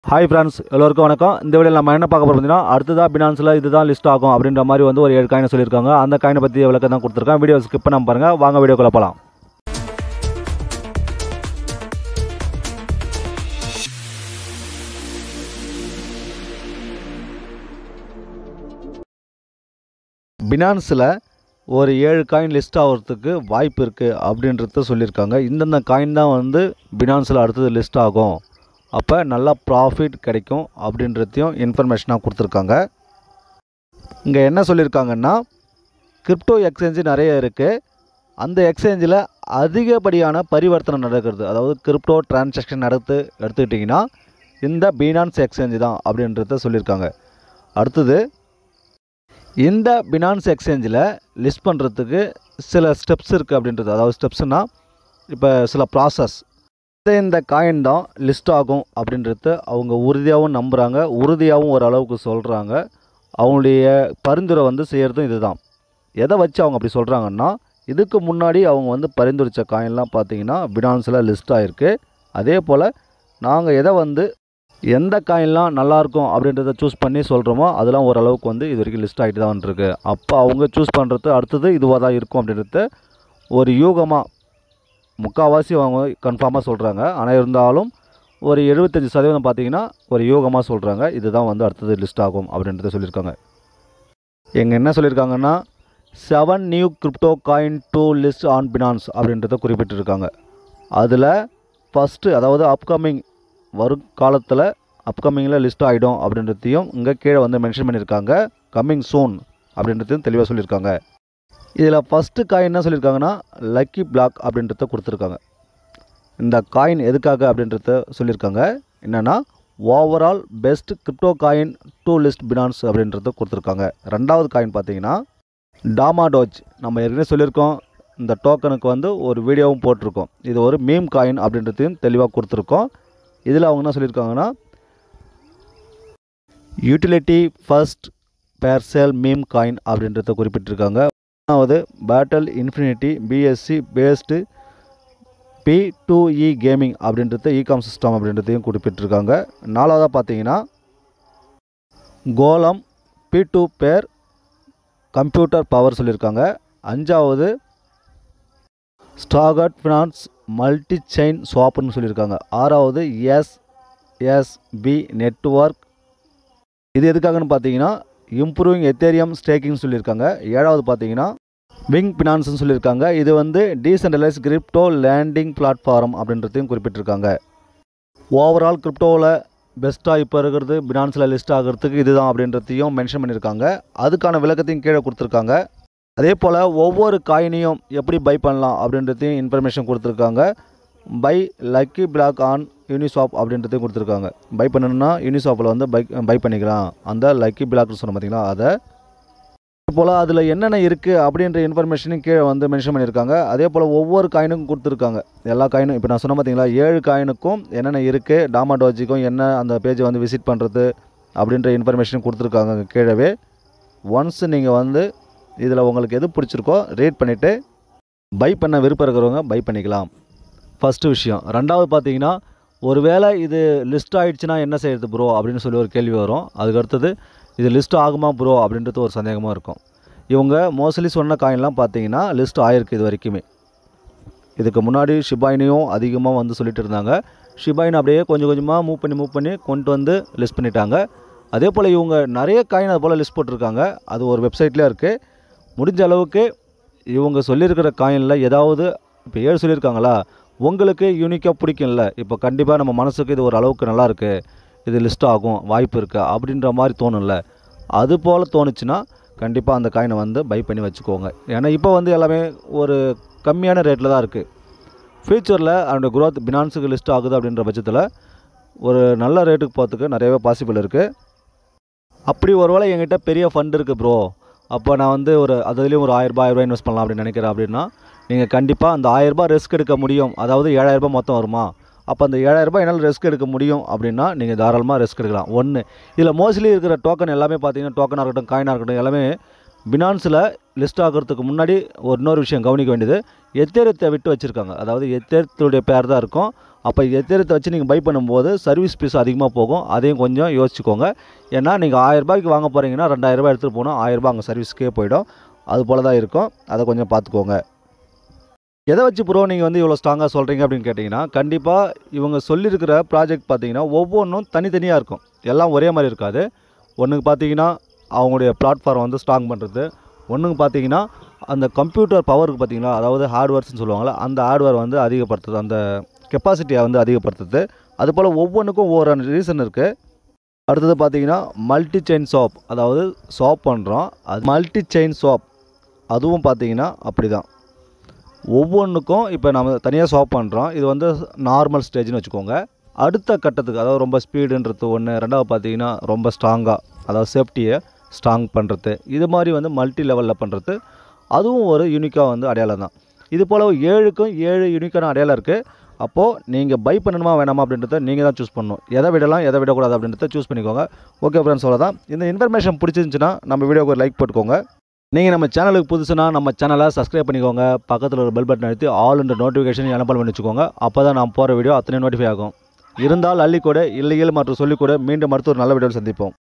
hi friends எல்லோருக்கும் வணக்கம் இந்த வீடியோவில் நம்ம என்ன பார்க்க போகிறோம் பார்த்தீங்கன்னா அடுத்ததாக பினான்ஸில் இதுதான் லிஸ்ட் ஆகும் அப்படின்ற மாதிரி வந்து ஒரு ஏழு காயினை சொல்லியிருக்காங்க அந்த காயினை பற்றி விளக்கம் தான் கொடுத்துருக்கேன் வீடியோ ஸ்கிப் பண்ணாம பாருங்கள் வாங்க வீடியோக்குள்ள போகலாம் பினான்ஸில் ஒரு ஏழு காயின் லிஸ்ட் ஆகிறதுக்கு வாய்ப்பு இருக்குது அப்படின்றத சொல்லியிருக்காங்க இந்தந்த காயின் தான் வந்து பினான்ஸில் அடுத்தது லிஸ்ட் ஆகும் அப்போ நல்லா ப்ராஃபிட் கிடைக்கும் அப்படின்றதையும் இன்ஃபர்மேஷனாக கொடுத்துருக்காங்க இங்கே என்ன சொல்லியிருக்காங்கன்னா கிரிப்டோ எக்ஸ்சேஞ்சு நிறைய இருக்குது அந்த எக்ஸ்சேஞ்சில் அதிகப்படியான பரிவர்த்தனை நடக்கிறது அதாவது கிரிப்டோ டிரான்சாக்ஷன் நடத்து எடுத்துக்கிட்டிங்கன்னா இந்த பீனான்ஸ் எக்ஸ்சேஞ்சு தான் அப்படின்றத சொல்லியிருக்காங்க அடுத்தது இந்த பினான்ஸ் எக்ஸ்சேஞ்சில் லிஸ்ட் பண்ணுறதுக்கு சில ஸ்டெப்ஸ் இருக்குது அப்படின்றது அதாவது ஸ்டெப்ஸ்னால் இப்போ சில ப்ராசஸ் இந்த காயின் தான் லிஸ்ட் ஆகும் அப்படின்றது அவங்க உறுதியாகவும் நம்புகிறாங்க உறுதியாகவும் ஓரளவுக்கு சொல்கிறாங்க அவங்களுடைய பரிந்துரை வந்து செய்கிறதும் இதுதான் எதை வச்சு அவங்க அப்படி சொல்கிறாங்கன்னா இதுக்கு முன்னாடி அவங்க வந்து பரிந்துரைச்ச காயின்லாம் பார்த்தீங்கன்னா பினான்ஸில் லிஸ்ட் ஆகிருக்கு அதே போல் நாங்கள் எதை வந்து எந்த காயின்லாம் நல்லாயிருக்கும் அப்படின்றத சூஸ் பண்ணி சொல்கிறோமோ அதெல்லாம் ஓரளவுக்கு வந்து இது வரைக்கும் லிஸ்ட் ஆகிட்டு தான் இருக்கு அப்போ அவங்க சூஸ் பண்ணுறது அடுத்தது இதுவாக தான் இருக்கும் அப்படின்றத ஒரு யூகமாக முக்கால்வாசி அவங்க கன்ஃபார்மாக சொல்கிறாங்க ஆனால் இருந்தாலும் ஒரு எழுபத்தஞ்சி சதவீதம் பார்த்தீங்கன்னா ஒரு யூகமாக சொல்கிறாங்க இதுதான் வந்து அடுத்தது லிஸ்ட் ஆகும் அப்படின்றத சொல்லியிருக்காங்க எங்க என்ன சொல்லியிருக்காங்கன்னா seven new crypto coin to list on Binance அப்படின்றத குறிப்பிட்டிருக்காங்க அதில் ஃபஸ்ட்டு அதாவது அப்கமிங் வரும் காலத்தில் அப்கமிங்கில் லிஸ்ட் ஆகிடும் அப்படின்றதையும் இங்கே கீழே வந்து மென்ஷன் பண்ணியிருக்காங்க கம்மிங் சூன் அப்படின்றதையும் தெளிவாக சொல்லியிருக்காங்க இதில் ஃபஸ்ட்டு காயின் என்ன சொல்லியிருக்காங்கன்னா லக்கி பிளாக் அப்படின்றத கொடுத்துருக்காங்க இந்த காயின் எதுக்காக அப்படின்றத சொல்லியிருக்காங்க என்னென்னா overall best crypto coin to list Binance அப்படின்றத கொடுத்துருக்காங்க ரெண்டாவது காயின் பார்த்தீங்கன்னா டாமாடோஜ் நம்ம ஏற்கனவே சொல்லியிருக்கோம் இந்த டோக்கனுக்கு வந்து ஒரு வீடியோவும் போட்டிருக்கோம் இது ஒரு மீம் காயின் அப்படின்றதையும் தெளிவாக கொடுத்துருக்கோம் இதில் அவங்க என்ன சொல்லியிருக்காங்கன்னா utility first parcel meme coin அப்படின்றத குறிப்பிட்டிருக்காங்க மூணாவது battle infinity BSC based P two E gaming அப்படின்றத இகாம் சிஸ்டம் அப்படின்றதையும் குறிப்பிட்டிருக்காங்க நாலாவதாக பார்த்தீங்கன்னா Golem P two peer computer power சொல்லியிருக்காங்க அஞ்சாவது ஸ்டாகட் ஃபினான்ஸ் மல்டி செயின் ஸ்வாப்னு சொல்லியிருக்காங்க ஆறாவது எஸ்எஸ்பி நெட்ஒர்க் இது எதுக்காகன்னு பார்த்தீங்கன்னா இம்ப்ரூவிங் எத்தேரியம் ஸ்டேக்கிங் சொல்லியிருக்காங்க ஏழாவது பார்த்தீங்கன்னா விங் ஃபினான்ஸ்னு சொல்லியிருக்காங்க இது வந்து டீசென்ட்ரலைஸ் கிரிப்டோ லேண்டிங் பிளாட்ஃபார்ம் அப்படின்றதையும் குறிப்பிட்டிருக்காங்க ஓவரால் கிரிப்டோவில் பெஸ்ட்டாக இப்போ இருக்கிறது பினான்ஸில் லிஸ்ட் ஆகிறதுக்கு இதுதான் அப்படின்றதையும் மென்ஷன் பண்ணியிருக்காங்க அதுக்கான விளக்கத்தையும் கீழே கொடுத்துருக்காங்க அதே போல் ஒவ்வொரு காயினையும் எப்படி பை பண்ணலாம் அப்படின்றதையும் இன்ஃபர்மேஷன் கொடுத்துருக்காங்க buy lucky block on Uniswap அப்படின்றதையும் கொடுத்துருக்காங்க பை பண்ணணும்னா யூனிஷாப்பில் வந்து பை பை பண்ணிக்கலாம் அந்த லக்கி பிளாக்னு சொன்ன பார்த்தீங்களா அதை அதே போல் அதில் என்னென்ன இருக்குது அப்படின்ற இன்ஃபர்மேஷனும் கீழே வந்து மென்ஷன் பண்ணியிருக்காங்க அதே போல் ஒவ்வொரு காயினுக்கும் கொடுத்துருக்காங்க எல்லா காயினும் இப்போ நான் சொன்ன பார்த்தீங்களா ஏழு காயினுக்கும் என்னென்ன இருக்குது டாமாடோஜிக்கும் என்ன அந்த பேஜை வந்து விசிட் பண்ணுறது அப்படின்ற இன்ஃபர்மேஷன் கொடுத்துருக்காங்க கீழவே ஒன்ஸ் நீங்கள் வந்து இதில் உங்களுக்கு எது பிடிச்சிருக்கோ ரீட் பண்ணிவிட்டு பை பண்ண விருப்பம் இருக்கிறவங்க பை பண்ணிக்கலாம் ஃபஸ்ட்டு விஷயம் ரெண்டாவது பார்த்தீங்கன்னா ஒருவேளை இது லிஸ்ட் ஆகிடுச்சுன்னா என்ன செய்கிறது ப்ரோ அப்படின்னு சொல்லி ஒரு கேள்வி வரும் அதுக்கு அடுத்தது இது லிஸ்ட் ஆகுமா ப்ரோ அப்படின்றது ஒரு சந்தேகமாக இருக்கும் இவங்க மோஸ்ட்லி சொன்ன காயின்லாம் பார்த்தீங்கன்னா லிஸ்ட் ஆகிருக்கு இது வரைக்குமே இதுக்கு முன்னாடி ஷிபாயினையும் அதிகமாக வந்து சொல்லிட்டு இருந்தாங்க ஷிபாயின் அப்படியே கொஞ்சம் கொஞ்சமாக மூவ் பண்ணி மூவ் பண்ணி கொண்டு வந்து லிஸ்ட் பண்ணிட்டாங்க அதே போல் இவங்க நிறைய காயின் அது போல் லிஸ்ட் போட்டிருக்காங்க அது ஒரு வெப்சைட்லேயே இருக்குது முடிஞ்ச அளவுக்கு இவங்க சொல்லியிருக்கிற காயினில் ஏதாவது இப்போ ஏழு சொல்லியிருக்காங்களா உங்களுக்கு யூனிக்காக பிடிக்கும்ல இப்போ கண்டிப்பாக நம்ம மனசுக்கு இது ஒரு அளவுக்கு நல்லா இருக்குது இது லிஸ்ட் ஆகும் வாய்ப்பு இருக்குது அப்படின்ற மாதிரி தோணும்ல அது போல் தோணுச்சுன்னா கண்டிப்பாக அந்த காயினை வந்து பை பண்ணி வச்சுக்கோங்க ஏன்னா இப்போ வந்து எல்லாமே ஒரு கம்மியான ரேட்டில் தான் இருக்குது ஃப்யூச்சரில் அதோட growth பினான்ஸுக்கு லிஸ்ட் ஆகுது அப்படின்ற பட்சத்தில் ஒரு நல்ல ரேட்டுக்கு போகிறதுக்கு நிறையவே பாசிபிள் இருக்குது அப்படி ஒருவேளை என்கிட்ட பெரிய ஃபண்ட் இருக்குது ப்ரோ அப்போ நான் வந்து ஒரு அதுலேயும் ஒரு ஆயிரரூபா ஆயிரரூபா இன்வெஸ்ட் பண்ணலாம் அப்படின்னு நினைக்கிறேன் அப்படின்னா நீங்கள் கண்டிப்பாக அந்த ஆயிரரூபா ரிஸ்க் எடுக்க முடியும் அதாவது ஏழாயிரரூபா மொத்தம் வருமா அப்போ அந்த ஏழாயிரரூபா என்னால் ரிஸ்க் எடுக்க முடியும் அப்படின்னா நீங்கள் தாராளமாக ரிஸ்க் எடுக்கலாம் ஒன்று இதில் மோஸ்ட்லி இருக்கிற டோக்கன் எல்லாமே பார்த்தீங்கன்னா டோக்கனாக இருக்கட்டும் காயினாக இருக்கட்டும் எல்லாமே பினான்ஸில் லிஸ்ட் ஆகிறதுக்கு முன்னாடி ஒரு இன்னொரு விஷயம் கவனிக்க வேண்டியது எத்தேரியத்தை விட்டு வச்சுருக்காங்க அதாவது எத்தேரியத்துடைய பேர் தான் இருக்கும் அப்போ எத்தேரியத்தை வச்சு நீங்கள் பை பண்ணும்போது சர்வீஸ் ஃபீஸ் அதிகமாக போகும் அதையும் கொஞ்சம் யோசிச்சுக்கோங்க ஏன்னா நீங்கள் ஆயிரரூபாய்க்கு வாங்க போகிறீங்கன்னா ரெண்டாயிரரூபா எடுத்துகிட்டு போனால் ஆயிரரூபா அங்கே சர்வீஸ்க்கே போயிடும் அது போல் தான் இருக்கும் அதை கொஞ்சம் பார்த்துக்கோங்க எதை வச்சு ப்ரோ நீங்கள் வந்து இவ்வளோ ஸ்ட்ராங்காக சொல்கிறீங்க அப்படின்னு கேட்டிங்கன்னா கண்டிப்பாக இவங்க சொல்லியிருக்கிற ப்ராஜெக்ட் பார்த்தீங்கன்னா ஒவ்வொன்றும் தனித்தனியாக இருக்கும் எல்லாம் ஒரே மாதிரி இருக்காது ஒன்றுக்கு பார்த்தீங்கன்னா அவங்களுடைய பிளாட்ஃபார்ம் வந்து ஸ்ட்ராங் பண்ணுறது ஒன்றுக்கு பார்த்தீங்கன்னா அந்த கம்ப்யூட்டர் பவருக்கு பார்த்தீங்களா அதாவது ஹார்ட்வேர்ஸ்னு சொல்லுவாங்கள்ல அந்த ஹார்ட்வேர் வந்து அதிகப்படுத்துறது அந்த கெப்பாசிட்டியை வந்து அதிகப்படுத்துறது அதுபோல் ஒவ்வொன்றுக்கும் ஒவ்வொரு ரீசன் இருக்குது அடுத்தது பார்த்தீங்கன்னா மல்டி செயின் ஷாப் அதாவது ஷாப் பண்ணுறோம் அது மல்டி செயின் ஷாப் அதுவும் பார்த்தீங்கன்னா அப்படி தான் ஒவ்வொன்றுக்கும் இப்போ நம்ம தனியாக ஷாப் பண்ணுறோம் இது வந்து நார்மல் ஸ்டேஜ்னு வச்சுக்கோங்க அடுத்த கட்டத்துக்கு அதாவது ரொம்ப ஸ்பீடுன்றது ஒன்று ரெண்டாவது பார்த்தீங்கன்னா ரொம்ப ஸ்ட்ராங்காக அதாவது சேஃப்டியை ஸ்ட்ராங் பண்ணுறது இது மாதிரி வந்து மல்டி லெவலில் பண்ணுறது அதுவும் ஒரு யூனிக்காக வந்து அடையாளம் தான் இது போல் ஏழுக்கும் ஏழு யூனிக்கான அடையாளம் இருக்குது அப்போது நீங்கள் பை பண்ணணுமா வேணாமா அப்படின்றத நீங்கள் தான் சூஸ் பண்ணணும் எதை விடலாம் எதை விடக்கூடாது அப்படின்றத சூஸ் பண்ணிக்கோங்க ஓகே ஃப்ரெண்ட்ஸ் அவ்வளோதான் இந்த இன்ஃபர்மேஷன் பிடிச்சிருந்துச்சுன்னா நம்ம வீடியோக்கு ஒரு லைக் போட்டுக்கோங்க நீங்கள் நம்ம சேனலுக்கு புதுசுனா நம்ம சேனலை சப்ஸ்கிரைப் பண்ணிக்கோங்க பக்கத்தில் ஒரு பெல் பட்டன் அழுத்தி ஆல் என்ற நோட்டிஃபிகேஷன் எனப்பல் பண்ணி வச்சுக்கோங்க அப்போ தான் நான் போகிற வீடியோ அத்தனை நோட்டிஃபை ஆகும் இருந்தால் அள்ளிக்கூட இல்லையில் மற்றும் சொல்லிக்கூட மீண்டும் அடுத்த ஒரு நல்ல வீடியோவில் சந்திப்போம்